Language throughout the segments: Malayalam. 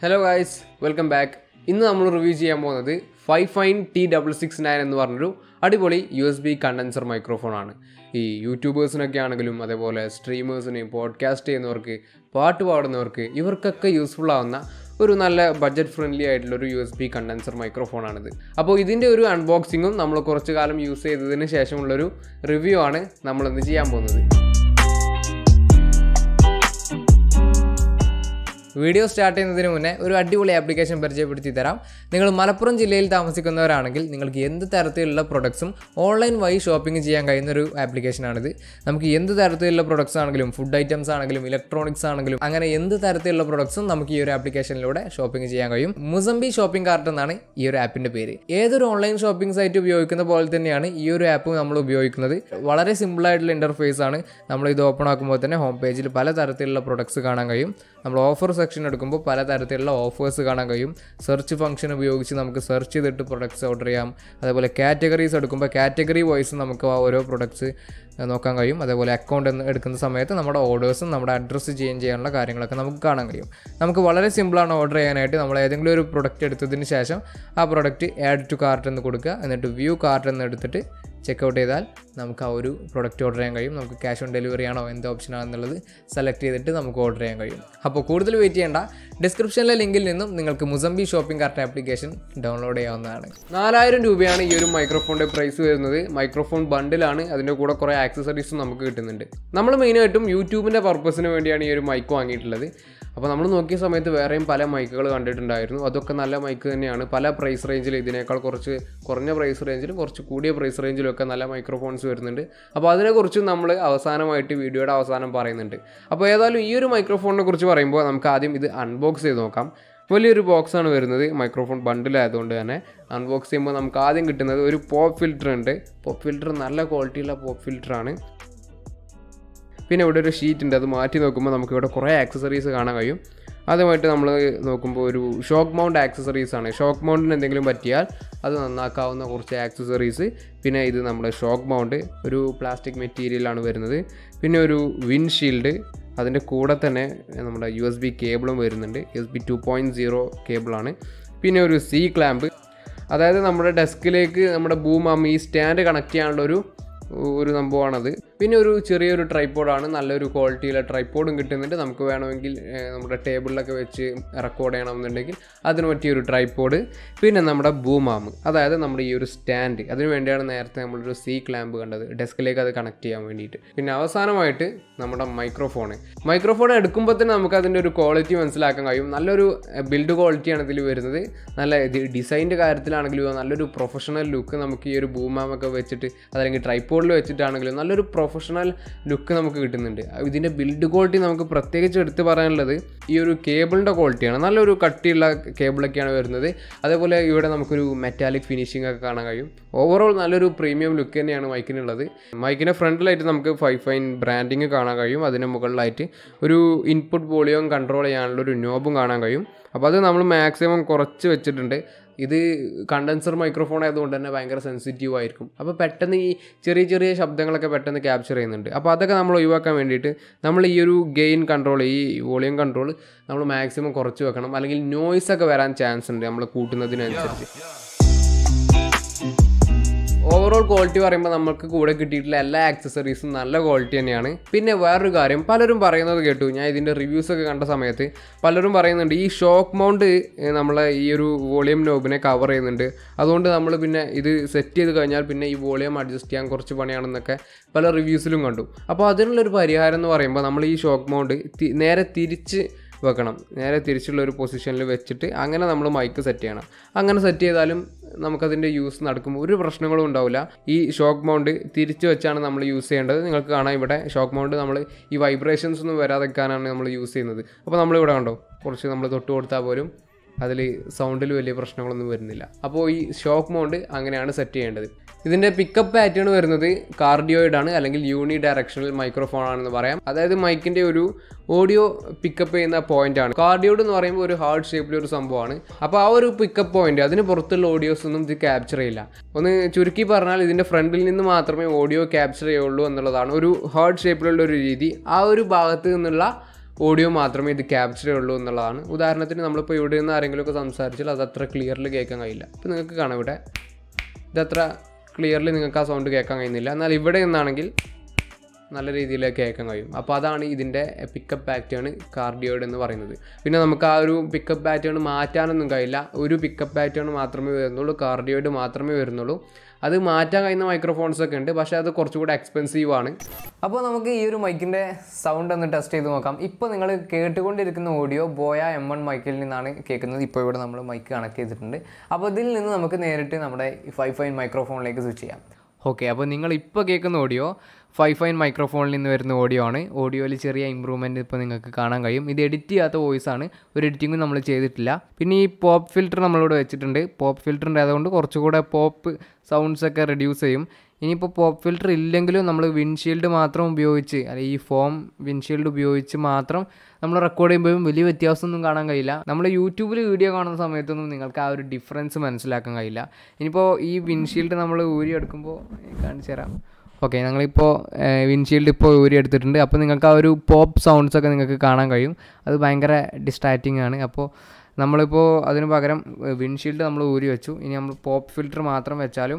ഹലോ ഗായ്സ് വെൽക്കം ബാക്ക് ഇന്ന് നമ്മൾ റിവ്യൂ ചെയ്യാൻ പോകുന്നത് five fine T double six nine എന്ന് പറഞ്ഞൊരു അടിപൊളി യു എസ് ബി കണ്ടൻസർ മൈക്രോഫോണാണ് ഈ യൂട്യൂബേഴ്സിനൊക്കെ ആണെങ്കിലും അതേപോലെ സ്ട്രീമേഴ്സിന് പോഡ്കാസ്റ്റ് ചെയ്യുന്നവർക്ക് പാട്ട് പാടുന്നവർക്ക് ഇവർക്കൊക്കെ യൂസ്ഫുൾ ആവുന്ന ഒരു നല്ല ബഡ്ജറ്റ് ഫ്രണ്ട്ലി ആയിട്ടുള്ള ഒരു യു എസ് ബി കണ്ടൻസർ മൈക്രോഫോണാണിത് അപ്പോൾ ഇതിൻ്റെ ഒരു അൺബോക്സിങ്ങും നമ്മൾ കുറച്ച് കാലം യൂസ് ചെയ്തതിന് ശേഷമുള്ളൊരു റിവ്യൂ ആണ് നമ്മളിന്ന് ചെയ്യാൻ പോകുന്നത് വീഡിയോ സ്റ്റാർട്ട് ചെയ്യുന്നതിന് മുന്നേ ഒരു അടിപൊളി ആപ്ലിക്കേഷൻ പരിചയപ്പെടുത്തി തരാം നിങ്ങൾ മലപ്പുറം ജില്ലയിൽ താമസിക്കുന്നവരാണെങ്കിൽ നിങ്ങൾക്ക് എന്ത് തരത്തിലുള്ള പ്രൊഡക്ട്സും ഓൺലൈൻ വഴി ഷോപ്പിംഗ് ചെയ്യാൻ കഴിയുന്ന ഒരു ആപ്ലിക്കേഷനാണിത് നമുക്ക് എന്ത് തരത്തിലുള്ള പ്രൊഡക്ട്സ് ആണെങ്കിലും ഫുഡ് ഐറ്റംസ് ആണെങ്കിലും ഇലക്ട്രോണിക്സ് ആണെങ്കിലും അങ്ങനെ എന്ത് തരത്തിലുള്ള പ്രൊഡക്ട്സും നമുക്ക് ഈ ഒരു ആപ്ലിക്കേഷനിലൂടെ ഷോപ്പിംഗ് ചെയ്യാൻ കഴിയും മുസംബി ഷോപ്പിംഗ് കാർട്ട് എന്നാണ് ഈ ഒരു ആപ്പിൻ്റെ പേര് ഏതൊരു ഓൺലൈൻ ഷോപ്പിംഗ് സൈറ്റ് ഉപയോഗിക്കുന്ന പോലെ തന്നെയാണ് ഈ ഒരു ആപ്പ് നമ്മൾ ഉപയോഗിക്കുന്നത് വളരെ സിമ്പിൾ ആയിട്ടുള്ള ഇൻ്റർഫേസ് ആണ് നമ്മൾ ഇത് ഓപ്പൺ ആക്കുമ്പോൾ തന്നെ ഹോം പേജിൽ പല തരത്തിലുള്ള പ്രൊഡക്ട്സ് കാണാൻ കഴിയും നമ്മൾ ഓഫർ സെക്ഷൻ എടുക്കുമ്പോൾ പല തരത്തിലുള്ള ഓഫേഴ്സ് കാണാൻ കഴിയും സെർച്ച് ഫംഗ്ഷൻ ഉപയോഗിച്ച് നമുക്ക് സെർച്ച് ചെയ്തിട്ട് പ്രൊഡക്ട്സ് ഓർഡർ ചെയ്യാം അതേപോലെ കാറ്റഗറീസ് എടുക്കുമ്പോൾ കാറ്റഗറി വൈസ് നമുക്ക് ആ ഓരോ പ്രൊഡക്ട്സ് നോക്കാൻ കഴിയും അതേപോലെ അക്കൗണ്ട് എന്ന് എടുക്കുന്ന സമയത്ത് നമ്മുടെ ഓർഡേഴ്സും നമ്മുടെ അഡ്രസ്സ് ചേഞ്ച് ചെയ്യാനുള്ള കാര്യങ്ങളൊക്കെ നമുക്ക് കാണാൻ കഴിയും നമുക്ക് വളരെ സിമ്പിളാണ് ഓർഡർ ചെയ്യാനായിട്ട് നമ്മൾ ഏതെങ്കിലും ഒരു പ്രൊഡക്റ്റ് എടുത്തതിന് ശേഷം ആ പ്രൊഡക്റ്റ് ആഡ് ടു കാർട്ട് എന്ന് കൊടുക്കുക എന്നിട്ട് വ്യൂ കാർട്ട് എന്ന് എടുത്തിട്ട് ചെക്കൗട്ട് ചെയ്താൽ നമുക്ക് ആ ഒരു പ്രൊഡക്റ്റ് ഓർഡർ ചെയ്യാൻ കഴിയും നമുക്ക് ക്യാഷ് ഓൺ ഡെലിവറി ആണോ എന്ത് ഓപ്ഷൻ ആണെന്നുള്ളത് സെലക്ട് ചെയ്തിട്ട് നമുക്ക് ഓർഡർ ചെയ്യാൻ കഴിയും അപ്പോൾ കൂടുതൽ വെയിറ്റ് ചെയ്യേണ്ട ഡിസ്ക്രിപ്ഷനിലെ ലിങ്കിൽ നിന്നും നിങ്ങൾക്ക് മുസംബി ഷോപ്പിംഗ് കാർട്ട് ആപ്ലിക്കേഷൻ ഡൗൺലോഡ് ചെയ്യാവുന്നതാണ് നാലായിരം രൂപയാണ് ഈ ഒരു മൈക്രോഫോണിൻ്റെ പ്രൈസ് വരുന്നത് മൈക്രോഫോൺ ബണ്ടിലാണ് അതിൻ്റെ കൂടെ കുറേ ആക്സസറീസും നമുക്ക് കിട്ടുന്നുണ്ട് നമ്മൾ മെയിനായിട്ടും യൂട്യൂബിൻ്റെ പർപ്പസിന് വേണ്ടിയാണ് ഈ ഒരു മൈക്ക് വാങ്ങിയിട്ടുള്ളത് അപ്പോൾ നമ്മൾ നോക്കിയ സമയത്ത് വേറെയും പല മൈക്കുകൾ കണ്ടിട്ടുണ്ടായിരുന്നു അതൊക്കെ നല്ല മൈക്ക് തന്നെയാണ് പല പ്രൈസ് റേഞ്ചിൽ ഇതിനേക്കാൾ കുറച്ച് കുറഞ്ഞ പ്രൈസ് റേഞ്ചിലും കുറച്ച് കൂടിയ പ്രൈസ് റേഞ്ചിലും ഒക്കെ നല്ല മൈക്രോഫോൺസ് വരുന്നുണ്ട് അപ്പോൾ അതിനെക്കുറിച്ച് നമ്മൾ അവസാനമായിട്ട് വീഡിയോയുടെ അവസാനം പറയുന്നുണ്ട് അപ്പോൾ ഏതായാലും ഈ ഒരു മൈക്രോഫോണിനെ കുറിച്ച് പറയുമ്പോൾ നമുക്ക് ആദ്യം ഇത് അൺബോക്സ് ചെയ്ത് നോക്കാം വലിയൊരു ബോക്സാണ് വരുന്നത് മൈക്രോഫോൺ ബണ്ടിലായതുകൊണ്ട് തന്നെ അൺബോക്സ് ചെയ്യുമ്പോൾ നമുക്ക് ആദ്യം കിട്ടുന്നത് ഒരു പോപ്പ് ഫിൽറ്റർ ഉണ്ട് പോപ്പ് ഫിൽറ്റർ നല്ല ക്വാളിറ്റിയുള്ള പോപ്പ് ഫിൽറ്ററാണ് പിന്നെ ഇവിടെ ഒരു ഷീറ്റ് ഉണ്ട് അത് മാറ്റി നോക്കുമ്പോൾ നമുക്ക് ഇവിടെ കുറേ ആക്സസറീസ് കാണാൻ കഴിയും അതുമായിട്ട് നമ്മൾ നോക്കുമ്പോൾ ഒരു ഷോക്ക് മൗണ്ട് ആക്സസറീസ് ആണ് ഷോക്ക് മൗണ്ടിന് എന്തെങ്കിലും പറ്റിയാൽ അത് നന്നാക്കാവുന്ന കുറച്ച് ആക്സസറീസ് പിന്നെ ഇത് നമ്മുടെ ഷോക്ക് മൗണ്ട് ഒരു പ്ലാസ്റ്റിക് മെറ്റീരിയലാണ് വരുന്നത് പിന്നെ ഒരു വിൻഷീൽഡ് അതിൻ്റെ കൂടെ തന്നെ നമ്മുടെ യു എസ് ബി കേബിളും വരുന്നുണ്ട് U S B two point zero കേബിളാണ് പിന്നെ ഒരു സി ക്ലാമ്പ് അതായത് നമ്മുടെ ഡെസ്കിലേക്ക് നമ്മുടെ ബൂമാം ഈ സ്റ്റാൻഡ് കണക്ട് ചെയ്യാനുള്ള ഒരു ഒരു സംഭവമാണത് പിന്നെ ഒരു ചെറിയൊരു ട്രൈപ്പോഡാണ് നല്ലൊരു ക്വാളിറ്റിയിലെ ട്രൈപ്പോഡും കിട്ടുന്നുണ്ട് നമുക്ക് വേണമെങ്കിൽ നമ്മുടെ ടേബിളിലൊക്കെ വെച്ച് റെക്കോർഡ് ചെയ്യണമെന്നുണ്ടെങ്കിൽ അതിന് പറ്റിയൊരു ട്രൈപ്പോഡ് പിന്നെ നമ്മുടെ ബൂമാം അതായത് നമ്മുടെ ഈ ഒരു സ്റ്റാൻഡ് അതിന് വേണ്ടിയാണ് നേരത്തെ നമ്മളൊരു സി ക്ലാമ്പ് കണ്ടത് ഡെസ്കിലേക്ക് അത് കണക്ട് ചെയ്യാൻ വേണ്ടിയിട്ട് പിന്നെ അവസാനമായിട്ട് നമ്മുടെ മൈക്രോഫോണ് മൈക്രോഫോൺ എടുക്കുമ്പോൾ തന്നെ നമുക്ക് അതിൻ്റെ ഒരു ക്വാളിറ്റി മനസ്സിലാക്കാൻ കഴിയും നല്ലൊരു ബിൽഡ് ക്വാളിറ്റിയാണ് ഇതിൽ വരുന്നത് നല്ല ഡിസൈൻ്റെ കാര്യത്തിലാണെങ്കിലും നല്ലൊരു പ്രൊഫഷണൽ ലുക്ക് നമുക്ക് ഈ ഒരു ബൂമാമൊക്കെ വെച്ചിട്ട് അതല്ലെങ്കിൽ ട്രൈപ്പോഡിൽ വെച്ചിട്ടാണെങ്കിലും നല്ലൊരു പ്രൊഫഷണൽ ലുക്ക് നമുക്ക് കിട്ടുന്നുണ്ട് ഇതിൻ്റെ ബിൽഡ് ക്വാളിറ്റി നമുക്ക് പ്രത്യേകിച്ച് എടുത്ത് പറയാനുള്ളത് ഈ ഒരു കേബിളിൻ്റെ ക്വാളിറ്റിയാണ് നല്ലൊരു കട്ടിയുള്ള കേബിളൊക്കെയാണ് വരുന്നത് അതേപോലെ ഇവിടെ നമുക്കൊരു മെറ്റാലിക് ഫിനിഷിംഗ് ഒക്കെ കാണാൻ കഴിയും ഓവറോൾ നല്ലൊരു പ്രീമിയം ലുക്ക് തന്നെയാണ് മൈക്കിനുള്ളത് മൈക്കിൻ്റെ ഫ്രണ്ടിലായിട്ട് നമുക്ക് ഫൈവ് ഫൈൻ ബ്രാൻഡിങ് കാണാൻ കഴിയും അതിന് മുകളിലായിട്ട് ഒരു ഇൻപുട്ട് വോളിയം കൺട്രോൾ ചെയ്യാനുള്ള ഒരു നോബും കാണാൻ കഴിയും അപ്പോൾ അത് നമ്മൾ മാക്സിമം കുറച്ച് വെച്ചിട്ടുണ്ട് ഇത് കണ്ടൻസർ മൈക്രോഫോൺ ആയതുകൊണ്ട് തന്നെ ഭയങ്കര സെൻസിറ്റീവ് ആയിരിക്കും അപ്പോൾ പെട്ടെന്ന് ഈ ചെറിയ ചെറിയ ശബ്ദങ്ങളൊക്കെ പെട്ടെന്ന് ക്യാപ്ചർ ചെയ്യുന്നുണ്ട് അപ്പോൾ അതൊക്കെ നമ്മൾ ഒഴിവാക്കാൻ വേണ്ടിയിട്ട് നമ്മൾ ഈ ഒരു ഗെയിൻ കൺട്രോൾ ഈ വോളിയം കൺട്രോൾ നമ്മൾ മാക്സിമം കുറച്ച് വെക്കണം അല്ലെങ്കിൽ നോയ്സ് ഒക്കെ വരാൻ ചാൻസ് ഉണ്ട് നമ്മൾ കൂട്ടുന്നതിനനുസരിച്ച് ഓവറോൾ ക്വാളിറ്റി പറയുമ്പോൾ നമുക്ക് കൂടെ കിട്ടിയിട്ടുള്ള എല്ലാ ആക്സസറീസും നല്ല ക്വാളിറ്റി തന്നെയാണ് പിന്നെ വേറൊരു കാര്യം പലരും പറയുന്നത് കേട്ടു ഞാൻ ഇതിൻ്റെ റിവ്യൂസ് ഒക്കെ കണ്ട സമയത്ത് പലരും പറയുന്നുണ്ട് ഈ ഷോക്ക് മൗണ്ട് നമ്മളെ ഈ ഒരു വോളിയം നോബിനെ കവർ ചെയ്യുന്നുണ്ട് അതുകൊണ്ട് നമ്മൾ പിന്നെ ഇത് സെറ്റ് ചെയ്ത് കഴിഞ്ഞാൽ പിന്നെ ഈ വോളിയം അഡ്ജസ്റ്റ് ചെയ്യാൻ കുറച്ച് പണിയാണെന്നൊക്കെ പല റിവ്യൂസിലും കണ്ടു അപ്പോൾ അതിനുള്ളൊരു പരിഹാരം എന്ന് പറയുമ്പോൾ നമ്മൾ ഈ ഷോക്ക് മൗണ്ട് നേരെ തിരിച്ച് വെക്കണം നേരെ തിരിച്ചുള്ള ഒരു പൊസിഷനിൽ വെച്ചിട്ട് അങ്ങനെ നമ്മൾ മൈക്ക് സെറ്റ് ചെയ്യണം അങ്ങനെ സെറ്റ് ചെയ്താലും നമുക്കതിൻ്റെ യൂസ് നടക്കുമ്പോൾ ഒരു പ്രശ്നങ്ങളും ഉണ്ടാവില്ല ഈ ഷോക്ക് മൗണ്ട് തിരിച്ച് വെച്ചാണ് നമ്മൾ യൂസ് ചെയ്യേണ്ടത് നിങ്ങൾക്ക് കാണാം ഇവിടെ ഷോക്ക് മൗണ്ട് നമ്മൾ ഈ വൈബ്രേഷൻസ് ഒന്നും വരാതെക്കാനാണ് നമ്മൾ യൂസ് ചെയ്യുന്നത് അപ്പോൾ നമ്മളിവിടെ കണ്ടോ കുറച്ച് നമ്മൾ തൊട്ട് കൊടുത്താൽ പോലും അതിൽ സൗണ്ടിൽ വലിയ പ്രശ്നങ്ങളൊന്നും വരുന്നില്ല അപ്പോൾ ഈ ഷോക്ക് മൗണ്ട് അങ്ങനെയാണ് സെറ്റ് ചെയ്യേണ്ടത് ഇതിൻ്റെ പിക്കപ്പ് പാറ്റേൺ വരുന്നത് കാർഡിയോയിഡ് ആണ് അല്ലെങ്കിൽ യൂണി ഡയറക്ഷണൽ മൈക്രോഫോൺ ആണെന്ന് പറയാം അതായത് മൈക്കിൻ്റെ ഒരു ഓഡിയോ പിക്കപ്പ് ചെയ്യുന്ന പോയിന്റ് ആണ് കാർഡിയോഡ് എന്ന് പറയുമ്പോൾ ഒരു ഹാർഡ് ഷേപ്പിൽ ഒരു സംഭവമാണ് അപ്പോൾ ആ ഒരു പിക്കപ്പ് പോയിന്റ് അതിന് പുറത്തുള്ള ഓഡിയോസ് ഒന്നും ഇത് ക്യാപ്ചർ ചെയ്യില്ല ഒന്ന് ചുരുക്കി പറഞ്ഞാൽ ഇതിൻ്റെ ഫ്രണ്ടിൽ നിന്ന് മാത്രമേ ഓഡിയോ ക്യാപ്ചർ ചെയ്യുള്ളൂ എന്നുള്ളതാണ് ഒരു ഹാർഡ് ഷേപ്പിലുള്ള ഒരു രീതി ആ ഒരു ഭാഗത്ത് നിന്നുള്ള ഓഡിയോ മാത്രമേ ഇത് ക്യാപ്ചർ ചെയ്യുള്ളൂ എന്നുള്ളതാണ് ഉദാഹരണത്തിന് നമ്മളിപ്പോൾ ഇവിടെ നിന്ന് ആരെങ്കിലുമൊക്കെ സംസാരിച്ചാൽ അത് അത്ര ക്ലിയറിൽ കേൾക്കാൻ കഴിയില്ല ഇപ്പോൾ നിങ്ങൾക്ക് കാണാം ഇവിടെ ഇതത്ര ക്ലിയർലി നിങ്ങൾക്ക് ആ സൗണ്ട് കേൾക്കാൻ കഴിയുന്നില്ല എന്നാൽ ഇവിടെ നിന്നാണെങ്കിൽ നല്ല രീതിയിൽ കേൾക്കാൻ കഴിയും അപ്പോൾ അതാണ് ഇതിൻ്റെ പിക്കപ്പ് പാറ്റേൺ കാർഡിയോയിഡ് എന്ന് പറയുന്നത് പിന്നെ നമുക്ക് ആ ഒരു പിക്കപ്പ് പാറ്റേൺ മാറ്റാനൊന്നും കഴിയില്ല ഒരു പിക്കപ്പ് പാറ്റേൺ മാത്രമേ വരുന്നുള്ളൂ കാർഡിയോയിഡ് മാത്രമേ വരുന്നുള്ളൂ അത് മാറ്റാൻ കഴിയുന്ന മൈക്രോഫോൺസ് ഒക്കെ ഉണ്ട് പക്ഷേ അത് കുറച്ചുകൂടെ എക്സ്പെൻസീവ് ആണ് അപ്പോൾ നമുക്ക് ഈ ഒരു മൈക്കിൻ്റെ സൗണ്ട് ഒന്ന് ടെസ്റ്റ് ചെയ്ത് നോക്കാം ഇപ്പോൾ നിങ്ങൾ കേട്ടുകൊണ്ടിരിക്കുന്ന ഓഡിയോ ബോയ എം വൺ മൈക്കിൽ നിന്നാണ് കേൾക്കുന്നത് ഇപ്പോൾ ഇവിടെ നമ്മൾ മൈക്ക് കണക്ട് ചെയ്തിട്ടുണ്ട് അപ്പോൾ ഇതിൽ നിന്ന് നമുക്ക് നേരിട്ട് നമ്മുടെ ഫൈവ് ഫൈൻ മൈക്രോഫോണിലേക്ക് സ്വിച്ച് ചെയ്യാം ഓക്കെ അപ്പോൾ നിങ്ങൾ ഇപ്പോൾ കേൾക്കുന്ന ഓഡിയോ ഫൈവ് ഫൈൻ മൈക്രോഫോണിൽ നിന്ന് വരുന്ന ഓഡിയോ ആണ് ഓഡിയോയിൽ ചെറിയ ഇമ്പ്രൂവ്മെൻറ്റ് ഇപ്പോൾ നിങ്ങൾക്ക് കാണാൻ കഴിയും ഇത് എഡിറ്റ് ചെയ്യാത്ത വോയിസ് ആണ് ഒരു എഡിറ്റിങ്ങും നമ്മൾ ചെയ്തിട്ടില്ല പിന്നെ ഈ പോപ്പ് ഫിൽറ്റർ നമ്മളിവിടെ വെച്ചിട്ടുണ്ട് പോപ്പ് ഫിൽറ്ററിൻ്റെ അതുകൊണ്ട് കുറച്ചുകൂടെ പോപ്പ് സൗണ്ട്സ് ഒക്കെ റെഡ്യൂസ് ചെയ്യും ഇനിയിപ്പോൾ പോപ്പ് ഫിൽറ്റർ ഇല്ലെങ്കിലും നമ്മൾ വിൻഷീൽഡ് മാത്രം ഉപയോഗിച്ച് അല്ലെങ്കിൽ ഈ ഫോം വിൻഷീൽഡ് ഉപയോഗിച്ച് മാത്രം നമ്മൾ റെക്കോർഡ് ചെയ്യുമ്പോഴും വലിയ വ്യത്യാസമൊന്നും കാണാൻ കഴിയില്ല നമ്മൾ യൂട്യൂബിൽ വീഡിയോ കാണുന്ന സമയത്തൊന്നും നിങ്ങൾക്ക് ആ ഒരു ഡിഫറൻസ് മനസ്സിലാക്കാൻ കഴിയില്ല ഇനിയിപ്പോൾ ഈ വിൻഷീൽഡ് നമ്മൾ ഊരി എടുക്കുമ്പോൾ കാണിച്ചു തരാം ഓക്കെ ഞങ്ങളിപ്പോൾ വിൻഷീൽഡ് ഇപ്പോൾ ഊരി എടുത്തിട്ടുണ്ട് അപ്പോൾ നിങ്ങൾക്ക് ആ ഒരു പോപ്പ് സൗണ്ട്സ് ഒക്കെ നിങ്ങൾക്ക് കാണാൻ കഴിയും അത് ഭയങ്കര ഡിസ്ട്രാക്റ്റിംഗ് ആണ് അപ്പോൾ നമ്മളിപ്പോൾ അതിന് പകരം വിൻഷീൽഡ് നമ്മൾ ഊരി വെച്ചു ഇനി നമ്മൾ പോപ്പ് ഫിൽറ്റർ മാത്രം വെച്ചാലും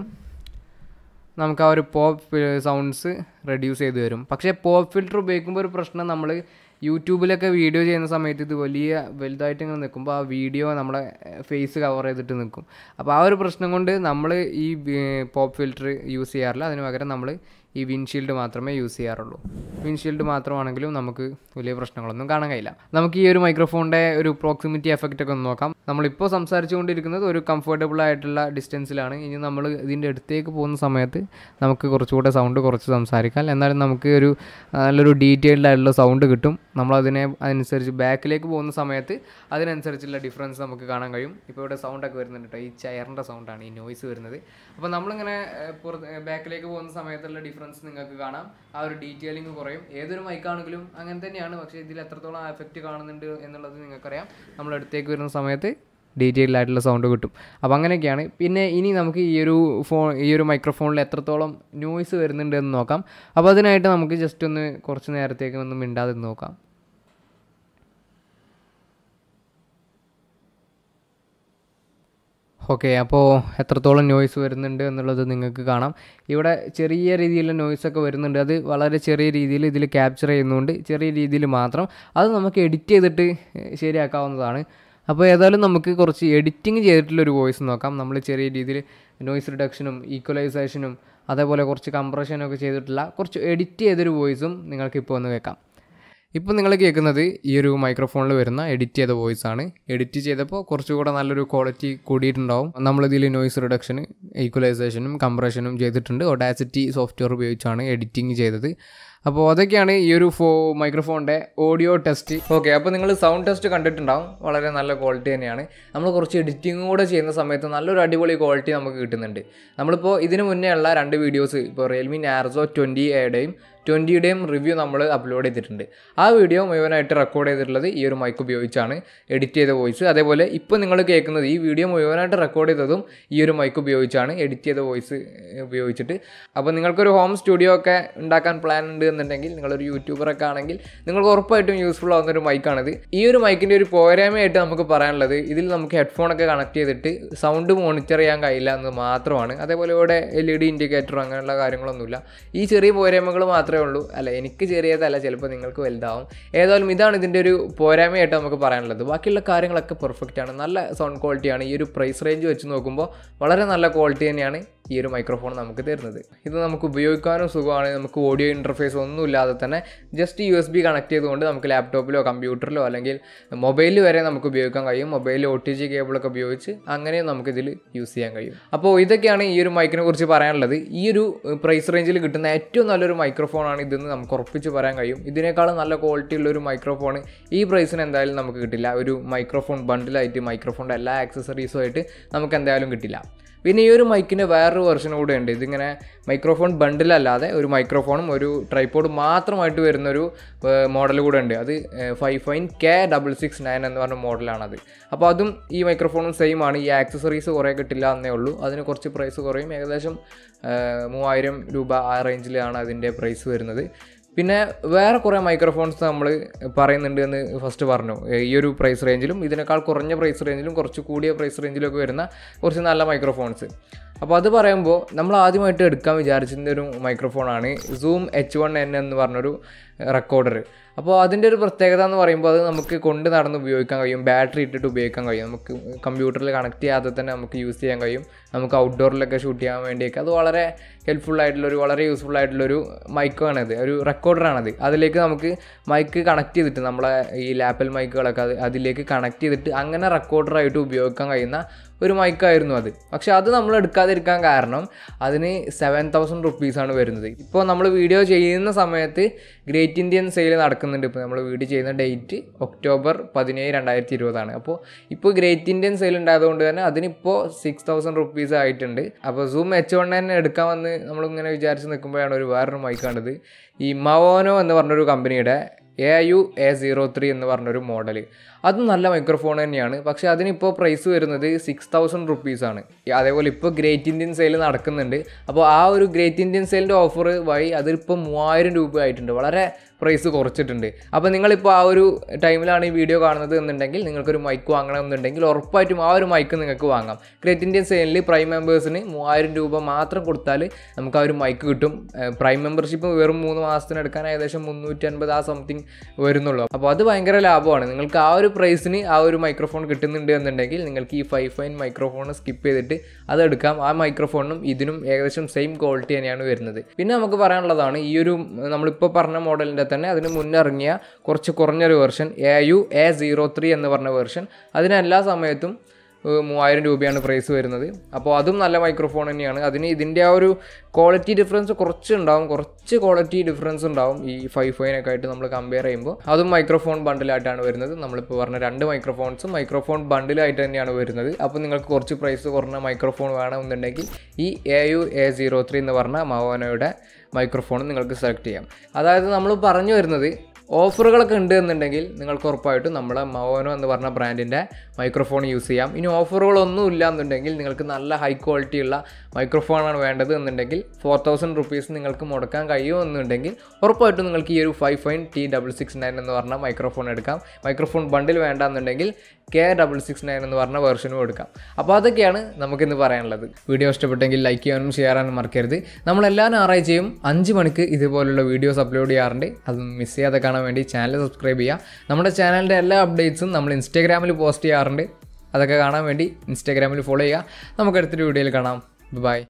നമുക്ക് ആ ഒരു പോപ്പ് സൗണ്ട്സ് റെഡ്യൂസ് ചെയ്ത് വരും പക്ഷേ പോപ്പ് ഫിൽറ്റർ ഉപയോഗിക്കുമ്പോൾ ഒരു പ്രശ്നം നമ്മൾ യൂട്യൂബിലൊക്കെ വീഡിയോ ചെയ്യുന്ന സമയത്ത് ഇത് വലിയ വലുതായിട്ട് ഇങ്ങനെ നിൽക്കുമ്പോൾ ആ വീഡിയോ നമ്മളെ ഫേസ് കവർ ചെയ്തിട്ട് നിൽക്കും അപ്പോൾ ആ ഒരു പ്രശ്നം കൊണ്ട് നമ്മൾ ഈ പോപ്പ് ഫിൽറ്റർ യൂസ് ചെയ്യാറില്ല അതിന് പകരം നമ്മൾ ഈ വിൻഷീൽഡ് മാത്രമേ യൂസ് ചെയ്യാറുള്ളൂ വിൻഷീൽഡ് മാത്രമാണെങ്കിലും നമുക്ക് വലിയ പ്രശ്നങ്ങളൊന്നും കാണാൻ കഴിയില്ല നമുക്ക് ഈ ഒരു മൈക്രോഫോണിൻ്റെ ഒരു പ്രോക്സിമിറ്റി എഫക്റ്റ് ഒക്കെ ഒന്ന് നോക്കാം നമ്മളിപ്പോൾ സംസാരിച്ചുകൊണ്ടിരിക്കുന്നത് ഒരു കംഫർട്ടബിൾ ആയിട്ടുള്ള ഡിസ്റ്റൻസിലാണ് ഇനി നമ്മൾ ഇതിൻ്റെ അടുത്തേക്ക് പോകുന്ന സമയത്ത് നമുക്ക് കുറച്ചുകൂടെ സൗണ്ട് കുറച്ച് സംസാരിക്കാം എന്നാലും നമുക്ക് ഒരു നല്ലൊരു ഡീറ്റെയിൽഡ് ആയിട്ടുള്ള സൗണ്ട് കിട്ടും നമ്മളതിനെ അനുസരിച്ച് ബാക്കിലേക്ക് പോകുന്ന സമയത്ത് അതിനനുസരിച്ചുള്ള ഡിഫറൻസ് നമുക്ക് കാണാൻ കഴിയും ഇപ്പോൾ ഇവിടെ സൗണ്ടൊക്കെ വരുന്നുണ്ട് കേട്ടോ ഈ ചെയറിൻ്റെ സൗണ്ടാണ് ഈ നോയ്സ് വരുന്നത് അപ്പോൾ നമ്മളിങ്ങനെ പുറത്ത് ബാക്കിലേക്ക് പോകുന്ന സമയത്തുള്ള ഡിഫറൻസ് നിങ്ങൾക്ക് കാണാം ആ ഒരു ഡീറ്റെയിലിംഗ് കുറയും ഏതൊരു മൈക്കാണെങ്കിലും അങ്ങനെ തന്നെയാണ് പക്ഷേ ഇതിൽ എത്രത്തോളം എഫക്റ്റ് കാണുന്നുണ്ട് എന്നുള്ളത് നിങ്ങൾക്കറിയാം നമ്മൾ അടുത്തേക്ക് വരുന്ന സമയത്ത് ഡീറ്റെയിൽഡ് ആയിട്ടുള്ള സൗണ്ട് കിട്ടും അപ്പോൾ അങ്ങനെയൊക്കെയാണ് പിന്നെ ഇനി നമുക്ക് ഈ ഒരു ഫോൺ ഈ ഒരു മൈക്രോഫോണിൽ എത്രത്തോളം നോയ്സ് വരുന്നുണ്ട് എന്ന് നോക്കാം അപ്പോൾ അതിനായിട്ട് നമുക്ക് ജസ്റ്റ് ഒന്ന് കുറച്ച് നേരത്തേക്ക് ഒന്ന് മിണ്ടാതെ നോക്കാം ഓക്കെ അപ്പോൾ എത്രത്തോളം നോയ്സ് വരുന്നുണ്ട് എന്നുള്ളത് നിങ്ങൾക്ക് കാണാം ഇവിടെ ചെറിയ രീതിയിലുള്ള നോയ്സൊക്കെ വരുന്നുണ്ട് അത് വളരെ ചെറിയ രീതിയിൽ ഇതിൽ ക്യാപ്ചർ ചെയ്യുന്നതുകൊണ്ട് ചെറിയ രീതിയിൽ മാത്രം അത് നമുക്ക് എഡിറ്റ് ചെയ്തിട്ട് ശരിയാക്കാവുന്നതാണ് അപ്പോൾ ഏതായാലും നമുക്ക് കുറച്ച് എഡിറ്റിംഗ് ചെയ്തിട്ടുള്ളൊരു വോയിസ് നോക്കാം നമ്മൾ ചെറിയ രീതിയിൽ നോയ്സ് റിഡക്ഷനും ഈക്വലൈസേഷനും അതേപോലെ കുറച്ച് കംപ്രഷനൊക്കെ ചെയ്തിട്ടുള്ള കുറച്ച് എഡിറ്റ് ചെയ്തൊരു വോയിസും നിങ്ങൾക്ക് ഇപ്പോൾ ഒന്ന് കേൾക്കാം ഇപ്പോൾ നിങ്ങൾ കേൾക്കുന്നത് ഈ ഒരു മൈക്രോഫോണിൽ വരുന്ന എഡിറ്റ് ചെയ്ത വോയിസ് ആണ് എഡിറ്റ് ചെയ്തപ്പോൾ കുറച്ചുകൂടെ നല്ലൊരു ക്വാളിറ്റി കൂടിയിട്ടുണ്ടാവും നമ്മളിതിൽ നോയ്സ് റിഡക്ഷന് ഈക്വലൈസേഷനും കംപ്രഷനും ചെയ്തിട്ടുണ്ട് ഒഡാസിറ്റി സോഫ്റ്റ്വെയർ ഉപയോഗിച്ചാണ് എഡിറ്റിംഗ് ചെയ്തത് അപ്പോൾ അതൊക്കെയാണ് ഈ ഒരു ഫോ മൈക്രോഫോണിൻ്റെ ഓഡിയോ ടെസ്റ്റ് ഓക്കെ അപ്പോൾ നിങ്ങൾ സൗണ്ട് ടെസ്റ്റ് കണ്ടിട്ടുണ്ടാവും വളരെ നല്ല ക്വാളിറ്റി തന്നെയാണ് നമ്മൾ കുറച്ച് എഡിറ്റിംഗ് കൂടെ ചെയ്യുന്ന സമയത്ത് നല്ലൊരു അടിപൊളി ക്വാളിറ്റി നമുക്ക് കിട്ടുന്നുണ്ട് നമ്മളിപ്പോൾ ഇതിന് മുന്നേ ഉള്ള രണ്ട് വീഡിയോസ് ഇപ്പോൾ റിയൽമി നാർസോ ട്വൻറ്റി എയുടെയും ട്വൻറ്റിയുടെയും റിവ്യൂ നമ്മൾ അപ്ലോഡ് ചെയ്തിട്ടുണ്ട് ആ വീഡിയോ മുഴുവനായിട്ട് റെക്കോർഡ് ചെയ്തിട്ടുള്ളത് ഈ ഒരു മൈക്ക് ഉപയോഗിച്ചാണ് എഡിറ്റ് ചെയ്ത വോയിസ് അതേപോലെ ഇപ്പോൾ നിങ്ങൾ കേൾക്കുന്നത് ഈ വീഡിയോ മുഴുവനായിട്ട് റെക്കോർഡ് ചെയ്തതും ഈ ഒരു മൈക്ക് ഉപയോഗിച്ചാണ് എഡിറ്റ് ചെയ്ത വോയിസ് ഉപയോഗിച്ചിട്ട് അപ്പോൾ നിങ്ങൾക്കൊരു ഹോം സ്റ്റുഡിയോ ഒക്കെ ഉണ്ടാക്കാൻ പ്ലാൻ ഉണ്ട് എന്നുണ്ടെങ്കിൽ നിങ്ങളൊരു യൂട്യൂബറൊക്കെ ആണെങ്കിൽ നിങ്ങൾക്ക് ഉറപ്പായിട്ടും യൂസ്ഫുൾ ആവുന്ന ഒരു മൈക്കാണിത് ഈ ഒരു മൈക്കിൻ്റെ ഒരു പോരായ്മയായിട്ട് നമുക്ക് പറയാനുള്ളത് ഇതിൽ നമുക്ക് ഹെഡ്ഫോണൊക്കെ കണക്ട് ചെയ്തിട്ട് സൗണ്ട് മോണിറ്റർ ചെയ്യാൻ കഴിയില്ല എന്ന് മാത്രമാണ് അതേപോലെ ഇവിടെ എൽ ഇ ഡി ഇൻഡിക്കേറ്റർ അങ്ങനെയുള്ള കാര്യങ്ങളൊന്നുമില്ല ഈ ചെറിയ പോരായ്മകൾ മാത്രമേ ഉള്ളൂ അല്ല എനിക്ക് ചെറിയതല്ല ചിലപ്പോൾ നിങ്ങൾക്ക് വലുതാവും ഏതായാലും ഇതാണ് ഇതിൻ്റെ ഒരു പോരായ്മയായിട്ട് നമുക്ക് പറയാനുള്ളത് ബാക്കിയുള്ള കാര്യങ്ങളൊക്കെ പെർഫെക്റ്റ് ആണ് നല്ല സൗണ്ട് ക്വാളിറ്റിയാണ് ഈ ഒരു പ്രൈസ് റേഞ്ച് വെച്ച് നോക്കുമ്പോൾ വളരെ നല്ല ക്വാളിറ്റി തന്നെയാണ് ഈ ഒരു മൈക്രോഫോൺ നമുക്ക് തരുന്നത് ഇത് നമുക്ക് ഉപയോഗിക്കാനും സുഖമാണ് നമുക്ക് ഓഡിയോ ഇൻ്റർഫേസ് ഒന്നും ഇല്ലാതെ തന്നെ just U S B connect ചെയ്തുകൊണ്ട് നമുക്ക് ലാപ്ടോപ്പിലോ കമ്പ്യൂട്ടറിലോ അല്ലെങ്കിൽ മൊബൈലിൽ വരെ നമുക്ക് ഉപയോഗിക്കാൻ കഴിയും മൊബൈലിൽ ഒ ടി ജി കേബിളൊക്കെ ഉപയോഗിച്ച് അങ്ങനെയും നമുക്കിതിൽ യൂസ് ചെയ്യാൻ കഴിയും അപ്പോൾ ഇതൊക്കെയാണ് ഈ ഒരു മൈക്കിനെ കുറിച്ച് പറയാനുള്ളത് ഈ ഒരു പ്രൈസ് റേഞ്ചിൽ കിട്ടുന്ന ഏറ്റവും നല്ലൊരു മൈക്രോഫോണാണ് ഇതെന്ന് നമുക്ക് ഉറപ്പിച്ച് പറയാൻ കഴിയും ഇതിനേക്കാളും നല്ല ക്വാളിറ്റി ഉള്ള ഒരു മൈക്രോഫോൺ ഈ പ്രൈസിന് എന്തായാലും നമുക്ക് കിട്ടില്ല ഒരു മൈക്രോഫോൺ ബണ്ടിലായിട്ട് മൈക്രോഫോണിൻ്റെ എല്ലാ ആക്സസറീസും ആയിട്ട് നമുക്ക് എന്തായാലും കിട്ടില്ല പിന്നെ ഈ ഒരു മൈക്കിൻ്റെ വേറൊരു വെർഷൻ കൂടെ ഉണ്ട് ഇതിങ്ങനെ മൈക്രോഫോൺ ബണ്ടിലല്ലാതെ ഒരു മൈക്രോഫോണും ഒരു ട്രൈപ്പോഡ് മാത്രമായിട്ട് വരുന്നൊരു മോഡൽ കൂടെ ഉണ്ട് അത് Fifine K double six nine എന്ന് പറഞ്ഞ മോഡലാണത് അപ്പോൾ അതും ഈ മൈക്രോഫോണും സെയിം ആണ് ഈ ആക്സസറീസ് കുറേ കിട്ടില്ല എന്നേ ഉള്ളൂ അതിന് കുറച്ച് പ്രൈസ് കുറയും ഏകദേശം മൂവായിരം രൂപ ആ റേഞ്ചിലാണ് അതിൻ്റെ പ്രൈസ് വരുന്നത് പിന്നെ വേറെ കുറേ മൈക്രോഫോൺസ് നമ്മൾ പറയുന്നുണ്ട് എന്ന് ഫസ്റ്റ് പറഞ്ഞു ഏ, ഈ ഒരു പ്രൈസ് റേഞ്ചിലും ഇതിനേക്കാൾ കുറഞ്ഞ പ്രൈസ് റേഞ്ചിലും കുറച്ച് കൂടിയ പ്രൈസ് റേഞ്ചിലൊക്കെ വരുന്ന കുറച്ച് നല്ല മൈക്രോഫോൺസ് അപ്പോൾ അത് പറയുമ്പോൾ നമ്മൾ ആദ്യമായിട്ട് എടുക്കാൻ വിചാരിച്ചിരുന്ന ഒരു മൈക്രോഫോണാണ് സൂം എച്ച് വൺ എൻ എന്ന് പറഞ്ഞൊരു റെക്കോർഡർ അപ്പോൾ അതിൻ്റെ ഒരു പ്രത്യേകത എന്ന് പറയുമ്പോൾ അത് നമുക്ക് കൊണ്ട് നടന്ന് ഉപയോഗിക്കാൻ കഴിയും ബാറ്ററി ഇട്ടിട്ട് ഉപയോഗിക്കാൻ കഴിയും നമുക്ക് കമ്പ്യൂട്ടറിൽ കണക്ട് ചെയ്യാതെ തന്നെ നമുക്ക് യൂസ് ചെയ്യാൻ കഴിയും നമുക്ക് ഔട്ട്ഡോറിലൊക്കെ ഷൂട്ട് ചെയ്യാൻ വേണ്ടിയൊക്കെ അത് വളരെ ഹെൽപ്ഫുൾ ആയിട്ടുള്ളൊരു വളരെ യൂസ്ഫുൾ ആയിട്ടുള്ളൊരു മൈക്കാണത് ഒരു റെക്കോർഡറാണത് അതിലേക്ക് നമുക്ക് മൈക്ക് കണക്ട് ചെയ്തിട്ട് നമ്മളെ ഈ ലാപ്പൽ മൈക്കുകളൊക്കെ അത് അതിലേക്ക് കണക്ട് ചെയ്തിട്ട് അങ്ങനെ റെക്കോർഡറായിട്ട് ഉപയോഗിക്കാൻ കഴിയുന്ന ഒരു മൈക്കായിരുന്നു അത് പക്ഷെ അത് നമ്മൾ എടുക്കാതിരിക്കാൻ കാരണം അതിന് സെവൻ തൗസൻഡ് റുപ്പീസാണ് വരുന്നത് ഇപ്പോൾ നമ്മൾ വീഡിയോ ചെയ്യുന്ന സമയത്ത് ഗ്രേറ്റ് ഇന്ത്യൻ സെയിൽ നടക്കുന്നുണ്ട് ഇപ്പോൾ നമ്മൾ വീഡിയോ ചെയ്യുന്ന ഡേറ്റ് ഒക്ടോബർ പതിനേഴ് രണ്ടായിരത്തി ഇരുപതാണ് അപ്പോൾ ഇപ്പോൾ ഗ്രേറ്റ് ഇന്ത്യൻ സെയിൽ ഉണ്ടായതുകൊണ്ട് തന്നെ അതിനിപ്പോൾ സിക്സ് തൗസൻഡ് റുപ്പീസ് ആയിട്ടുണ്ട് അപ്പോൾ സൂം എച്ച് വൺ തന്നെ എടുക്കാൻ വന്ന് നമ്മളിങ്ങനെ വിചാരിച്ച് നിൽക്കുമ്പോഴാണ് ഒരു വേറൊരു മൈക്ക് കണ്ടത് ഈ മവോനോ എന്ന് പറഞ്ഞൊരു കമ്പനിയുടെ A U A zero three എന്ന് പറഞ്ഞൊരു മോഡൽ അതും നല്ല മൈക്രോഫോൺ തന്നെയാണ് പക്ഷേ അതിനിപ്പോൾ പ്രൈസ് വരുന്നത് സിക്സ് തൗസൻഡ് റുപ്പീസാണ് അതേപോലെ ഇപ്പോൾ ഗ്രേറ്റ് ഇന്ത്യൻ സെയിൽ നടക്കുന്നുണ്ട് അപ്പോൾ ആ ഒരു ഗ്രേറ്റ് ഇന്ത്യൻ സെയിലിൻ്റെ ഓഫർ വഴി അതിപ്പോൾ മൂവായിരം രൂപ ആയിട്ടുണ്ട് വളരെ പ്രൈസ് കുറച്ചിട്ടുണ്ട് അപ്പോൾ നിങ്ങളിപ്പോൾ ആ ഒരു ടൈമിലാണ് ഈ വീഡിയോ കാണുന്നത് എന്നുണ്ടെങ്കിൽ നിങ്ങൾക്കൊരു മൈക്ക് വാങ്ങണമെന്നുണ്ടെങ്കിൽ ഉറപ്പായിട്ടും ആ ഒരു മൈക്ക് നിങ്ങൾക്ക് വാങ്ങാം ഗ്രേറ്റ് ഇന്ത്യൻ സെയിലിൽ പ്രൈം മെമ്പേഴ്സിന് മൂവായിരം രൂപ മാത്രം കൊടുത്താൽ നമുക്ക് ആ ഒരു മൈക്ക് കിട്ടും ഏഹ് പ്രൈം മെമ്പർഷിപ്പ് വെറും മൂന്ന് മാസത്തിന് എടുക്കാൻ ഏകദേശം മുന്നൂറ്റി അൻപത് ആ സംതിങ് വരുന്നുള്ളൂ അപ്പോൾ അത് ഭയങ്കര ലാഭമാണ് നിങ്ങൾക്ക് ആ ഒരു പ്രൈസിന് ആ ഒരു മൈക്രോഫോൺ കിട്ടുന്നുണ്ട് എന്നുണ്ടെങ്കിൽ നിങ്ങൾക്ക് ഈ ഫൈവ് ഫൈൻ മൈക്രോഫോൺ സ്കിപ്പ് ചെയ്തിട്ട് അതെടുക്കാം ആ മൈക്രോഫോണും ഇതിനും ഏകദേശം സെയിം ക്വാളിറ്റി തന്നെയാണ് വരുന്നത് പിന്നെ നമുക്ക് പറയാനുള്ളതാണ് ഈ ഒരു നമ്മളിപ്പോൾ പറഞ്ഞ മോഡലിൻ്റെ തന്നെ അതിന് മുന്നിറങ്ങിയ കുറച്ച് കുറഞ്ഞൊരു version A U A zero three എന്ന് പറഞ്ഞ വെർഷൻ അതിന് എല്ലാ സമയത്തും ഏഹ് മൂവായിരം രൂപയാണ് പ്രൈസ് വരുന്നത് അപ്പോൾ അതും നല്ല മൈക്രോഫോൺ തന്നെയാണ് അതിന് ഇതിൻ്റെ ആ ഒരു ക്വാളിറ്റി ഡിഫറൻസ് കുറച്ച് ഉണ്ടാവും കുറച്ച് ക്വാളിറ്റി ഡിഫറൻസ് ഉണ്ടാവും ഈ ഫൈവ് ഫൈനൊക്കെ ആയിട്ട് നമ്മൾ കമ്പയർ ചെയ്യുമ്പോൾ അതും മൈക്രോഫോൺ ബണ്ടിലായിട്ടാണ് വരുന്നത് നമ്മളിപ്പോൾ പറഞ്ഞ രണ്ട് മൈക്രോഫോൺസും മൈക്രോഫോൺ ബണ്ടിലായിട്ട് തന്നെയാണ് വരുന്നത് അപ്പോൾ നിങ്ങൾക്ക് കുറച്ച് പ്രൈസ് കുറഞ്ഞ മൈക്രോഫോൺ വേണമെന്നുണ്ടെങ്കിൽ ഈ A U A zero three എന്ന് പറഞ്ഞ മവോനോയുടെ മൈക്രോഫോൺ നിങ്ങൾക്ക് സെലക്ട് ചെയ്യാം അതായത് നമ്മൾ പറഞ്ഞു വരുന്നത് ഓഫറുകളൊക്കെ ഉണ്ട് എന്നുണ്ടെങ്കിൽ നിങ്ങൾക്ക് ഉറപ്പായിട്ടും നമ്മളെ മവോനോ എന്ന് പറഞ്ഞ ബ്രാൻഡിൻ്റെ മൈക്രോഫോൺ യൂസ് ചെയ്യാം ഇനി ഓഫറുകളൊന്നും ഇല്ല എന്നുണ്ടെങ്കിൽ നിങ്ങൾക്ക് നല്ല ഹൈ ക്വാളിറ്റി ഉള്ള മൈക്രോഫോണാണ് വേണ്ടത് എന്നുണ്ടെങ്കിൽ ഫോർ തൗസൻഡ് റുപ്പീസ് നിങ്ങൾക്ക് മുടക്കാൻ കഴിയുമെന്നുണ്ടെങ്കിൽ ഉറപ്പായിട്ടും നിങ്ങൾക്ക് ഈ ഒരു five fine T double six nine എന്ന് പറഞ്ഞ മൈക്രോഫോൺ എടുക്കാം മൈക്രോഫോൺ ബണ്ടിൽ വേണ്ട എന്നുണ്ടെങ്കിൽ കെ ഡബിൾ സിക്സ് നയൻ എന്ന് പറഞ്ഞ വെർഷനും എടുക്കാം അപ്പോൾ അതൊക്കെയാണ് നമുക്കിന്ന് പറയാനുള്ളത് വീഡിയോ ഇഷ്ടപ്പെട്ടെങ്കിൽ ലൈക്ക് ചെയ്യാനും ഷെയർ ചെയ്യാനും മറക്കരുത് നമ്മൾ എല്ലാ ഞായറാഴ്ചയും അഞ്ച് മണിക്ക് ഇതുപോലുള്ള വീഡിയോസ് അപ്ലോഡ് ചെയ്യാറുണ്ട് അത് മിസ് ചെയ്യാതെ കാണാൻ വേണ്ടി ചാനൽ സബ്സ്ക്രൈബ് ചെയ്യുക നമ്മുടെ ചാനലിൻ്റെ എല്ലാ അപ്ഡേറ്റ്സും നമ്മൾ ഇൻസ്റ്റാഗ്രാമിൽ പോസ്റ്റ് ചെയ്യാറുണ്ട് അതൊക്കെ കാണാൻ വേണ്ടി ഇൻസ്റ്റാഗ്രാമിൽ ഫോളോ ചെയ്യുക നമുക്ക് അടുത്തൊരു വീഡിയോയിൽ കാണാം ബൈ